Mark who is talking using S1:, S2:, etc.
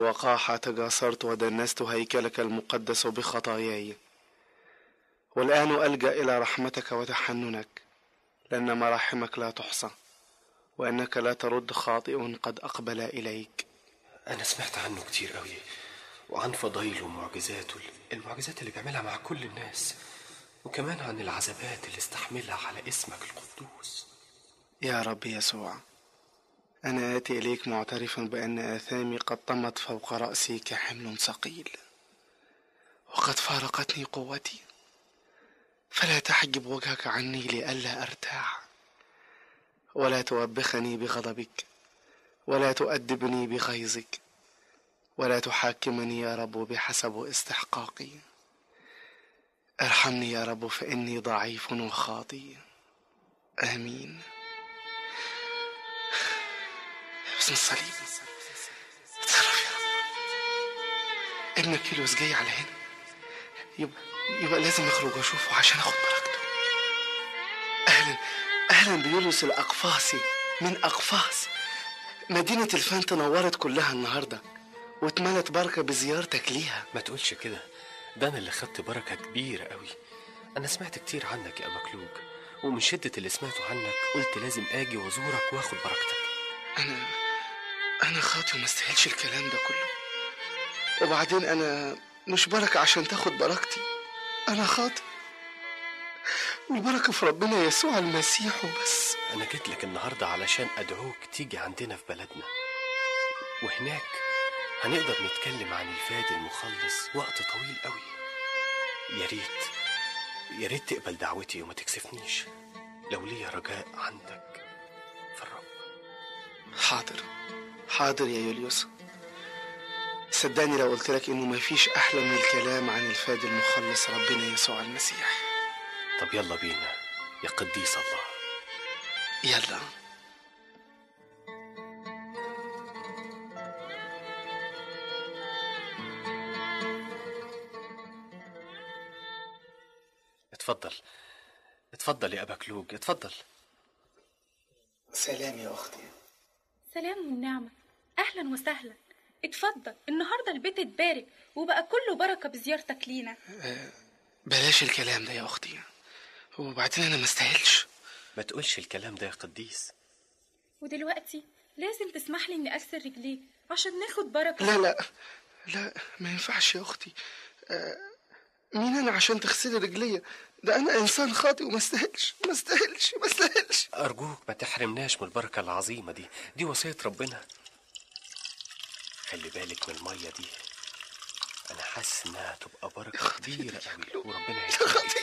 S1: وقاحة تجاسرت ودنست هيكلك المقدس بخطاياي والآن ألجأ إلى رحمتك وتحننك لأن مراحمك لا تحصى وأنك لا ترد خاطئ قد أقبل إليك
S2: أنا سمعت عنه كتير قوي وعن فضايله ومعجزاته المعجزات اللي بيعملها مع كل الناس وكمان عن العذابات اللي استحملها على اسمك القدوس
S1: يا رب يسوع أنا آتي إليك معترفا بأن آثامي قد طمت فوق رأسي كحمل ثقيل وقد فارقتني قوتي فلا تحجب وجهك عني لئلا أرتاح ولا توبخني بغضبك ولا تؤدبني بغيظك ولا تحاكمني يا رب بحسب استحقاقي ارحمني يا رب فإني ضعيف وخاطي آمين باسم الصليب اتصرف يا رب ابنك يلوس جاي على هنا يبقى, يبقى لازم اخرج واشوفه عشان اخد بركته اهلا اهلا بيوليوس الاقفاصي من اقفاص مدينة الفن تنورت كلها النهاردة واتملت بركة بزيارتك ليها
S2: ما تقولش كده ده أنا اللي خدت بركة كبيرة قوي أنا سمعت كتير عنك يا أبا كلوج ومن شدة اللي سمعته عنك قلت لازم آجي وأزورك وآخد بركتك
S1: أنا أنا خاطي وما استاهلش الكلام ده كله وبعدين أنا مش بركة عشان تاخد بركتي أنا خاطي والبركة في ربنا يسوع المسيح وبس
S2: أنا جيت لك النهاردة علشان أدعوك تيجي عندنا في بلدنا وهناك هنقدر نتكلم عن الفادي المخلص وقت طويل قوي يا ريت يا ريت تقبل دعوتي وما تكسفنيش لو ليا رجاء عندك في الرب
S1: حاضر حاضر يا يوليوس صدقني لو قلت لك انه مفيش احلى من الكلام عن الفادي المخلص ربنا يسوع المسيح
S2: طب يلا بينا يا قديس الله
S1: يلا
S2: اتفضل اتفضل يا أبا كلوج اتفضل
S1: سلام يا اختي
S3: سلام ونعمة أهلا وسهلا اتفضل النهاردة البيت اتبارك وبقى كله بركة بزيارتك لينا
S1: بلاش الكلام ده يا اختي وبعدين انا ما استاهلش
S2: ما تقولش الكلام ده يا قديس
S3: ودلوقتي لازم تسمح لي إني أغسل رجليه عشان ناخد بركة
S1: لا لا لا ما ينفعش يا اختي آه، مين انا عشان تغسلي رجليا ده انا انسان خاطئ وما استاهلش ما استاهلش ما استاهلش
S2: أرجوك ما تحرمناش من البركة العظيمة دي دي وصية ربنا خلي بالك من المية دي أنا حاسس إنها تبقى بركة كبيرة قوي وربنا
S1: يا
S2: هيكرمك
S1: خاطئ